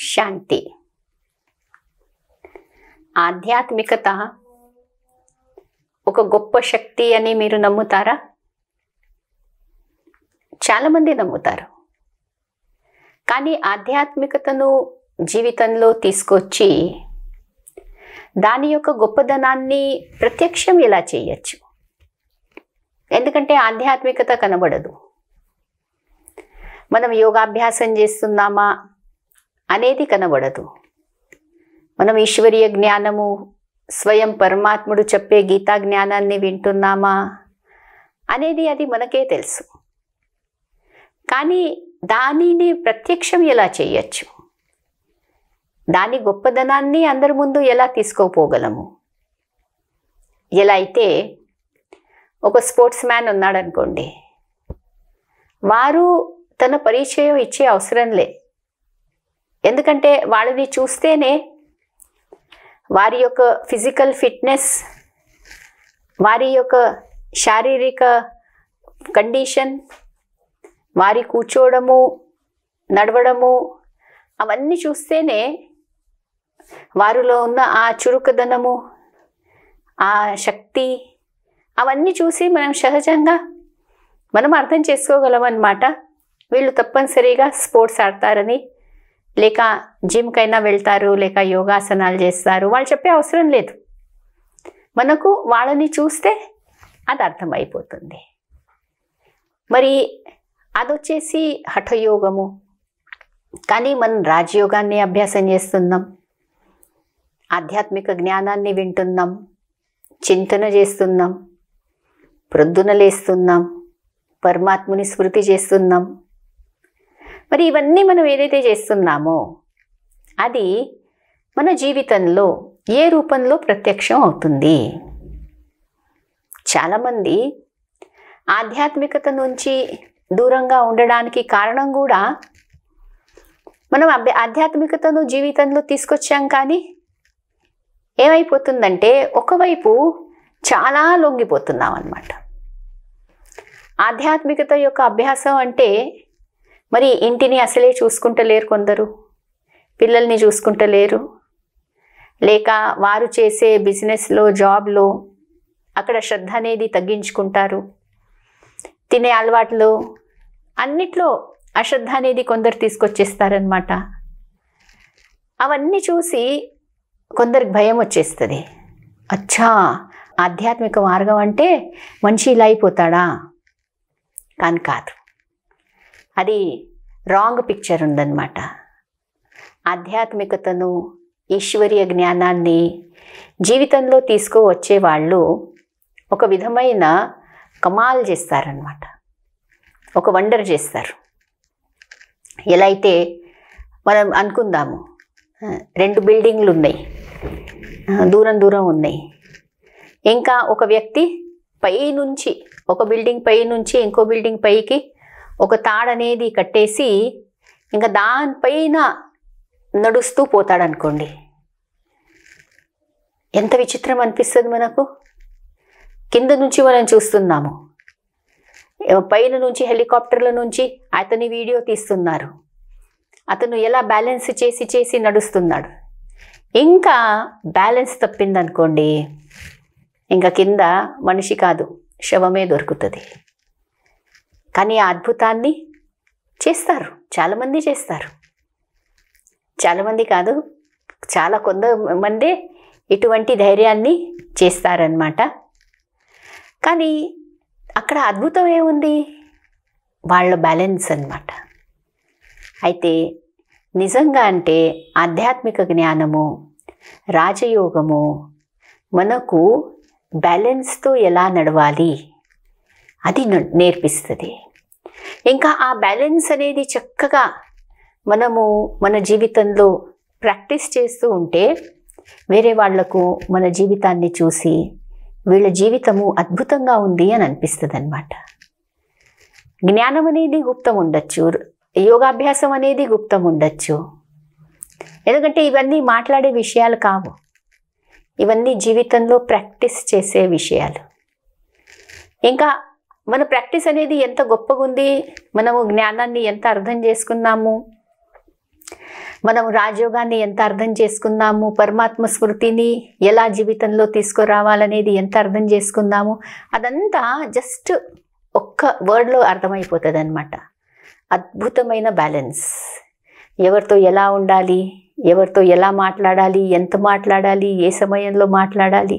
శాంతి ఆధ్యాత్మికత ఒక గొప్ప శక్తి అని మీరు నమ్ముతారా చాలామంది నమ్ముతారు కానీ ఆధ్యాత్మికతను జీవితంలో తీసుకొచ్చి దాని యొక్క గొప్పదనాన్ని ప్రత్యక్షం ఎలా చేయొచ్చు ఎందుకంటే ఆధ్యాత్మికత కనబడదు మనం యోగాభ్యాసం చేస్తున్నామా అనేది కనబడదు మనం ఈశ్వరీయ జ్ఞానము స్వయం పరమాత్ముడు చెప్పే గీతా జ్ఞానాన్ని వింటున్నామా అనేది అది మనకే తెలుసు కానీ దానిని ప్రత్యక్షం ఎలా చేయొచ్చు దాని గొప్పదనాన్ని అందరి ముందు ఎలా తీసుకోపోగలము ఎలా అయితే ఒక స్పోర్ట్స్ మ్యాన్ ఉన్నాడనుకోండి వారు తన పరిచయం ఇచ్చే అవసరం లే ఎందుకంటే వాళ్ళని చూస్తేనే వారి యొక్క ఫిజికల్ ఫిట్నెస్ వారి యొక్క శారీరక కండిషన్ వారి కూర్చోవడము నడవడము అవన్నీ చూస్తేనే వారిలో ఉన్న ఆ చురుకుదనము ఆ శక్తి అవన్నీ చూసి మనం సహజంగా మనం అర్థం చేసుకోగలం అన్నమాట వీళ్ళు తప్పనిసరిగా స్పోర్ట్స్ ఆడతారని లేక జిమ్కైనా వెళ్తారు లేక యోగాసనాలు చేస్తారు వాళ్ళు చెప్పే అవసరం లేదు మనకు వాళ్ళని చూస్తే అది అర్థమైపోతుంది మరి అదొచ్చేసి హఠయోగము కానీ మనం రాజయోగాన్ని అభ్యాసం చేస్తున్నాం ఆధ్యాత్మిక జ్ఞానాన్ని వింటున్నాం చింతన చేస్తున్నాం ప్రొద్దున లేస్తున్నాం పరమాత్ముని స్మృతి చేస్తున్నాం మరి ఇవన్నీ మనం ఏదైతే చేస్తున్నామో అది మన జీవితంలో ఏ రూపంలో ప్రత్యక్షం అవుతుంది చాలామంది ఆధ్యాత్మికత నుంచి దూరంగా ఉండడానికి కారణం కూడా మనం అభ్య ఆధ్యాత్మికతను జీవితంలో తీసుకొచ్చాం కానీ ఏమైపోతుందంటే ఒకవైపు చాలా లొంగిపోతున్నాం అన్నమాట ఆధ్యాత్మికత యొక్క అభ్యాసం అంటే మరి ఇంటిని అసలే చూసుకుంటలేరు కొందరు పిల్లల్ని చూసుకుంటలేరు లేక వారు చేసే బిజినెస్లో జాబ్లో అక్కడ శ్రద్ధ అనేది తగ్గించుకుంటారు తినే అలవాట్లు అన్నిట్లో అశ్రద్ధ అనేది కొందరు తీసుకొచ్చేస్తారనమాట అవన్నీ చూసి కొందరికి భయం వచ్చేస్తుంది అచ్చా ఆధ్యాత్మిక మార్గం అంటే మనిషి ఇలా అయిపోతాడా కానీ కాదు అది రాంగ్ పిక్చర్ ఉందన్నమాట ఆధ్యాత్మికతను ఈశ్వరీయ జ్ఞానాన్ని జీవితంలో తీసుకువచ్చే వాళ్ళు ఒక విధమైన కమాల్ చేస్తారనమాట ఒక వండర్ చేస్తారు ఎలా అయితే మనం అనుకుందాము రెండు బిల్డింగ్లు ఉన్నాయి దూరం దూరం ఉన్నాయి ఇంకా ఒక వ్యక్తి పై నుంచి ఒక బిల్డింగ్ పై నుంచి ఇంకో బిల్డింగ్ పైకి ఒక తాడనేది కట్టేసి ఇంకా దానిపైన నడుస్తూ పోతాడనుకోండి ఎంత విచిత్రం అనిపిస్తుంది మనకు కింద నుంచి మనం చూస్తున్నాము పైన నుంచి హెలికాప్టర్ల నుంచి అతని వీడియో తీస్తున్నారు అతను ఎలా బ్యాలెన్స్ చేసి చేసి నడుస్తున్నాడు ఇంకా బ్యాలెన్స్ తప్పిందనుకోండి ఇంకా కింద మనిషి కాదు శవమే దొరుకుతుంది కానీ ఆ అద్భుతాన్ని చేస్తారు చాలామంది చేస్తారు చాలామంది కాదు చాలా కొంతమందే ఇటువంటి ధైర్యాన్ని చేస్తారనమాట కానీ అక్కడ అద్భుతం ఏముంది వాళ్ళ బ్యాలెన్స్ అన్నమాట అయితే నిజంగా అంటే ఆధ్యాత్మిక జ్ఞానము రాజయోగము మనకు బ్యాలెన్స్తో ఎలా నడవాలి అది నేర్పిస్తుంది ఇంకా ఆ బ్యాలెన్స్ అనేది చక్కగా మనము మన జీవితంలో ప్రాక్టీస్ చేస్తూ ఉంటే వేరే వాళ్లకు మన జీవితాన్ని చూసి వీళ్ళ జీవితము అద్భుతంగా ఉంది అని అనిపిస్తుంది అనమాట జ్ఞానం అనేది గుప్తం ఉండొచ్చు యోగాభ్యాసం అనేది గుప్తం ఉండొచ్చు ఎందుకంటే ఇవన్నీ మాట్లాడే విషయాలు కావు ఇవన్నీ జీవితంలో ప్రాక్టీస్ చేసే విషయాలు ఇంకా మన ప్రాక్టీస్ అనేది ఎంత గొప్పగా ఉంది మనము జ్ఞానాన్ని ఎంత అర్థం చేసుకున్నాము మనం రాజయోగాన్ని ఎంత అర్థం చేసుకున్నాము పరమాత్మ స్మృతిని ఎలా జీవితంలో తీసుకురావాలనేది ఎంత అర్థం చేసుకున్నాము అదంతా జస్ట్ ఒక్క వర్డ్లో అర్థమైపోతుంది అనమాట అద్భుతమైన బ్యాలెన్స్ ఎవరితో ఎలా ఉండాలి ఎవరితో ఎలా మాట్లాడాలి ఎంత మాట్లాడాలి ఏ సమయంలో మాట్లాడాలి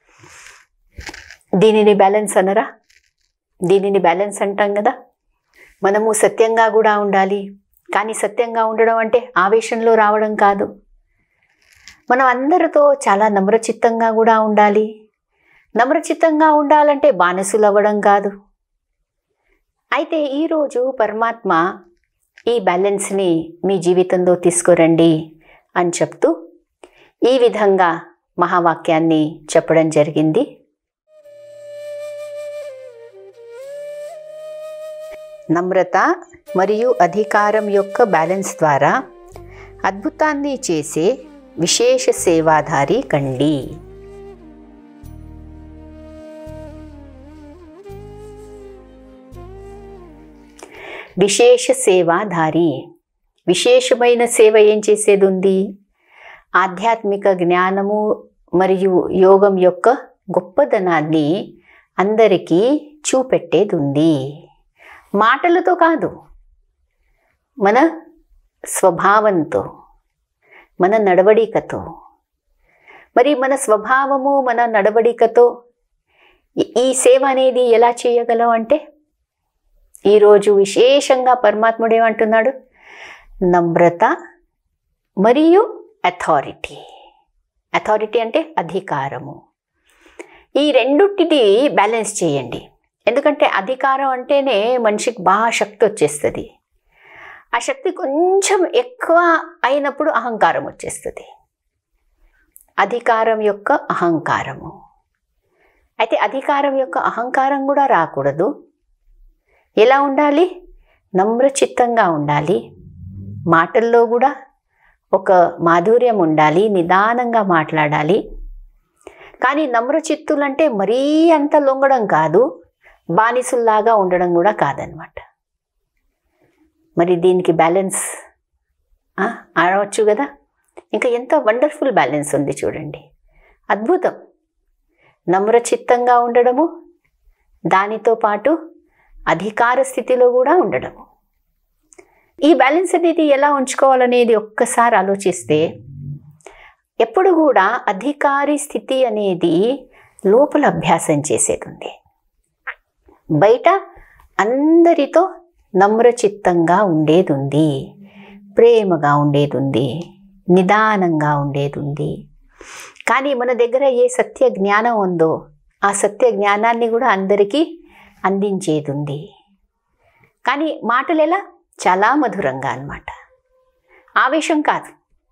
దీనిని బ్యాలెన్స్ అనరా దీనిని బ్యాలెన్స్ అంటాం కదా మనము సత్యంగా కూడా ఉండాలి కానీ సత్యంగా ఉండడం అంటే ఆవేశంలో రావడం కాదు మనం అందరితో చాలా నమ్రచిత్తంగా కూడా ఉండాలి నమ్రచిత్తంగా ఉండాలంటే బానిసులు అవ్వడం కాదు అయితే ఈరోజు పరమాత్మ ఈ బ్యాలెన్స్ని మీ జీవితంలో తీసుకురండి అని చెప్తూ ఈ విధంగా మహావాక్యాన్ని చెప్పడం జరిగింది నమ్రత మరియు అధికారం యొక్క బ్యాలెన్స్ ద్వారా అద్భుతాన్ని చేసే విశేష సేవాధారి కండి విశేష సేవాధారి విశేషమైన సేవ ఏం చేసేది ఉంది ఆధ్యాత్మిక జ్ఞానము మరియు యోగం యొక్క గొప్పదనాన్ని అందరికీ చూపెట్టేది ఉంది మాటలతో కాదు మన స్వభావంతో మన నడవడికతో మరి మన స్వభావము మన నడవడికతో ఈ- ఈ సేవ అనేది ఎలా చేయగలం అంటే ఈరోజు విశేషంగా పరమాత్ముడు ఏమంటున్నాడు నమ్రత మరియు అథారిటీ అథారిటీ అంటే అధికారము ఈ రెండుటిని బ్యాలెన్స్ చేయండి ఎందుకంటే అధికారం అంటేనే మనిషికి బాగా శక్తి వచ్చేస్తుంది ఆ శక్తి కొంచెం ఎక్కువ అయినప్పుడు అహంకారం వచ్చేస్తుంది అధికారం యొక్క అహంకారము అయితే అధికారం యొక్క అహంకారం కూడా రాకూడదు ఎలా ఉండాలి నమ్రచిత్తంగా ఉండాలి మాటల్లో కూడా ఒక మాధుర్యం ఉండాలి నిదానంగా మాట్లాడాలి కానీ నమ్రచిత్తులంటే మరీ అంత లొంగడం కాదు బానిసుల్లాగా ఉండడం కూడా కాదనమాట మరి దీనికి బ్యాలెన్స్ ఆ, ఆడవచ్చు కదా ఇంకా ఎంత వండర్ఫుల్ బ్యాలెన్స్ ఉంది చూడండి అద్భుతం నమ్రచిత్తంగా ఉండడము దానితో పాటు అధికార స్థితిలో కూడా ఉండడము ఈ బ్యాలెన్స్ అనేది ఎలా ఉంచుకోవాలనేది ఒక్కసారి ఆలోచిస్తే ఎప్పుడు కూడా అధికారి స్థితి అనేది లోపల అభ్యాసం చేసేది ఉంది బయట అందరితో నమ్రచిత్తంగా ఉండేది ఉంది ప్రేమగా ఉండేది ఉంది నిదానంగా ఉండేది ఉంది కానీ మన దగ్గర ఏ సత్య జ్ఞానం ఉందో ఆ సత్య జ్ఞానాన్ని కూడా అందరికీ అందించేది ఉంది కానీ మాటలు ఎలా చాలా మధురంగా అన్నమాట ఆవేశం కాదు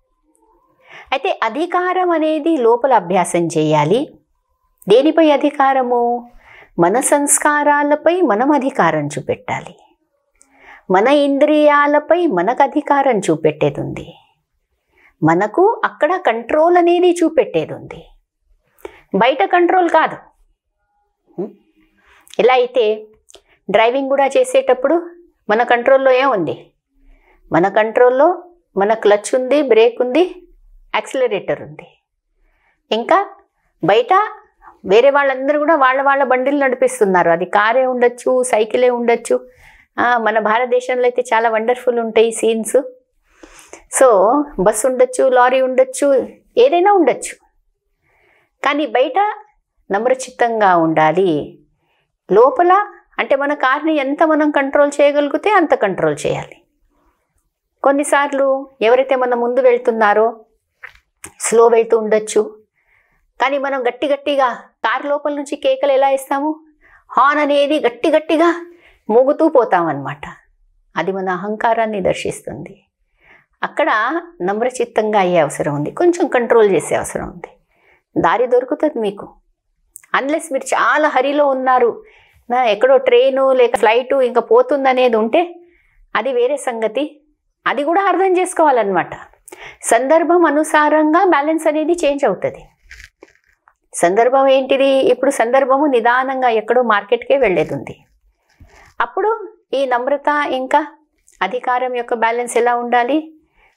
అయితే అధికారం అనేది లోపల అభ్యాసం చేయాలి దేనిపై అధికారము మన సంస్కారాలపై మనం అధికారం చూపెట్టాలి మన ఇంద్రియాలపై మనకు అధికారం చూపెట్టేది ఉంది మనకు అక్కడ కంట్రోల్ అనేది చూపెట్టేది ఉంది బయట కంట్రోల్ కాదు ఉం? ఎలా అయితే డ్రైవింగ్ కూడా చేసేటప్పుడు మన కంట్రోల్లో ఏముంది మన కంట్రోల్లో మన క్లచ్ ఉంది బ్రేక్ ఉంది యాక్సిలరేటర్ ఉంది ఇంకా బయట వేరే వాళ్ళందరూ కూడా వాళ్ళ వాళ్ళ బండిలు నడిపిస్తున్నారు అది కారే ఉండొచ్చు సైకిలే ఉండొచ్చు ఆ, మన భారతదేశంలో అయితే చాలా వండర్ఫుల్ ఉంటాయి సీన్స్ సో బస్ ఉండొచ్చు లారీ ఉండొచ్చు ఏదైనా ఉండొచ్చు కానీ బయట నమ్రచిత్తంగా ఉండాలి లోపల అంటే మన కార్ని ఎంత మనం కంట్రోల్ చేయగలిగితే అంత కంట్రోల్ చేయాలి కొన్నిసార్లు ఎవరైతే మన ముందు వెళ్తున్నారో స్లో వెళ్తూ ఉండొచ్చు కానీ మనం గట్టి గట్టిగా కారు లోపల నుంచి కేకలు ఎలా ఇస్తాము హార్న్ అనేది గట్టి గట్టిగా మోగుతూ పోతామన్నమాట అది మన అహంకారాన్ని దర్శిస్తుంది అక్కడ నమ్రచిత్తంగా అయ్యే అవసరం ఉంది కొంచెం కంట్రోల్ చేసే అవసరం ఉంది దారి దొరుకుతుంది మీకు అన్లెస్ మీరు చాలా హరిలో ఉన్నారు నా ఎక్కడో ట్రైను లేక ఫ్లైటు ఇంకా పోతుందనేది ఉంటే అది వేరే సంగతి అది కూడా అర్థం చేసుకోవాలన్నమాట సందర్భం అనుసారంగా బ్యాలెన్స్ అనేది చేంజ్ అవుతుంది సందర్భం ఏంటిది ఇప్పుడు సందర్భము నిదానంగా ఎక్కడో మార్కెట్కే వెళ్ళేది ఉంది అప్పుడు ఈ నమ్రత ఇంకా అధికారం యొక్క బ్యాలెన్స్ ఎలా ఉండాలి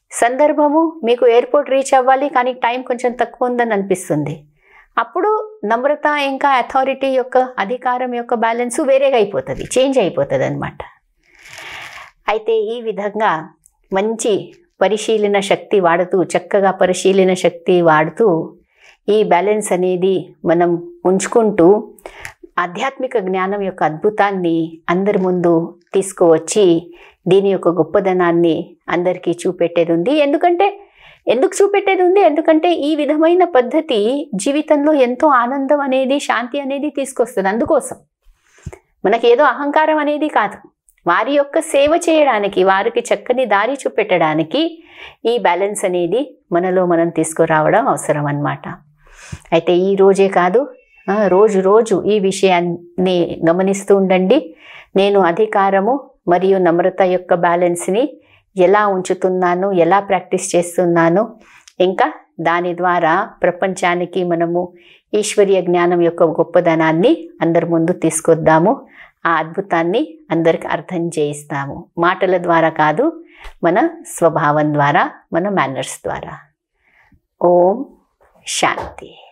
సందర్భము మీకు ఎయిర్పోర్ట్ రీచ్ అవ్వాలి కానీ టైం కొంచెం తక్కువ ఉందని అనిపిస్తుంది అప్పుడు నమ్రత ఇంకా అథారిటీ యొక్క అధికారం యొక్క బ్యాలెన్స్ వేరేగా అయిపోతుంది చేంజ్ అయిపోతుంది అనమాట అయితే ఈ విధంగా మంచి పరిశీలన శక్తి వాడుతూ చక్కగా పరిశీలన శక్తి వాడుతూ ఈ బ్యాలెన్స్ అనేది మనం ఉంచుకుంటూ ఆధ్యాత్మిక జ్ఞానం యొక్క అద్భుతాన్ని అందరి ముందు తీసుకువచ్చి దీని యొక్క గొప్పదనాన్ని అందరికీ చూపెట్టేది ఉంది ఎందుకంటే ఎందుకు చూపెట్టేది ఉంది ఎందుకంటే ఈ విధమైన పద్ధతి జీవితంలో ఎంతో ఆనందం అనేది శాంతి అనేది తీసుకొస్తుంది అందుకోసం మనకి ఏదో అహంకారం అనేది కాదు వారి యొక్క సేవ చేయడానికి వారికి చక్కని దారి చూపెట్టడానికి ఈ బ్యాలెన్స్ అనేది మనలో మనం తీసుకురావడం అవసరం అన్నమాట అయితే ఈ రోజే కాదు ఆ, రోజు రోజు ఈ విషయాన్ని గమనిస్తూ ఉండండి నేను అధికారము మరియు నమ్రత యొక్క బ్యాలెన్స్ని ఎలా ఉంచుతున్నాను ఎలా ప్రాక్టీస్ చేస్తున్నాను ఇంకా దాని ద్వారా ప్రపంచానికి మనము ఈశ్వరీయ జ్ఞానం యొక్క గొప్పదనాన్ని అందరి ముందు తీసుకొద్దాము ఆ అద్భుతాన్ని అందరికి అర్థం చేయిస్తాము మాటల ద్వారా కాదు మన స్వభావం ద్వారా మన మేనర్స్ ద్వారా ఓం శాంతి